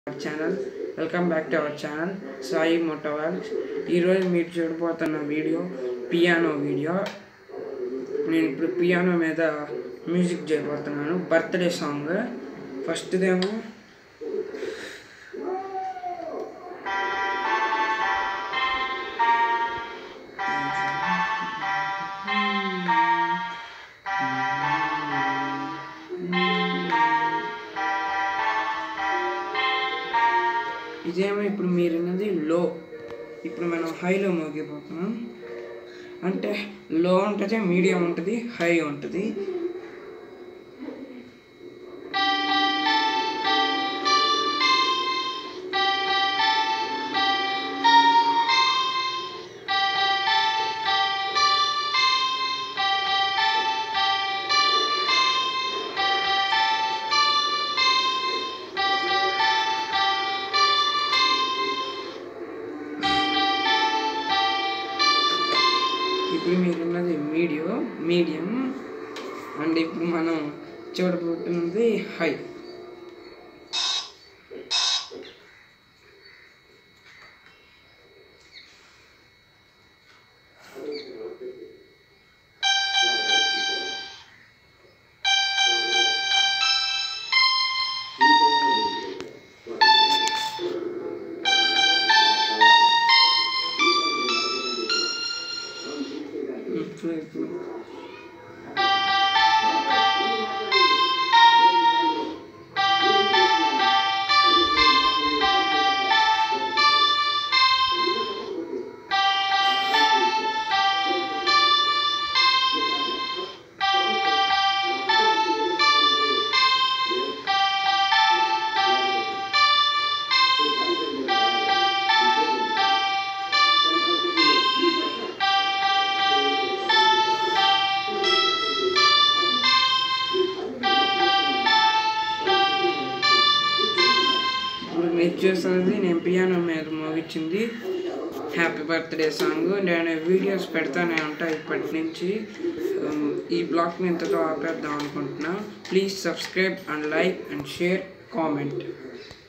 hour channel welcome back to our channel Sai Motoworks ఈరోజు మీరు చూడబోతున్న video piano video నేను ఇప్పుడు పియానో మీద మ్యూజిక్ చేయబోతున్నాను బర్త్డే సాంగ్ ఫస్ట్దేమో ఇదేమో ఇప్పుడు మీరు ఉన్నది లో ఇప్పుడు మనం హైలో మోగిపోతున్నాం అంటే లో ఉంటుంది మీడియం ఉంటుంది హై ఉంటుంది ఇప్పుడు మీరున్నది మీడియో మీడియం అండ్ ఇప్పుడు మనం చూడబోతున్నది హై ఇప్పుడు ఇప్పుడు ఇప్పుడు మీరు చూస్తున్నది నేను పియానో మీద మోగించింది హ్యాపీ బర్త్డే సాంగ్ నేను వీడియోస్ పెడతానే ఉంటా ఇప్పటి నుంచి ఉమ్, ఈ బ్లాగ్ ఇంతతో ఆపేద్దాం అనుకుంటున్నా please subscribe and like and share comment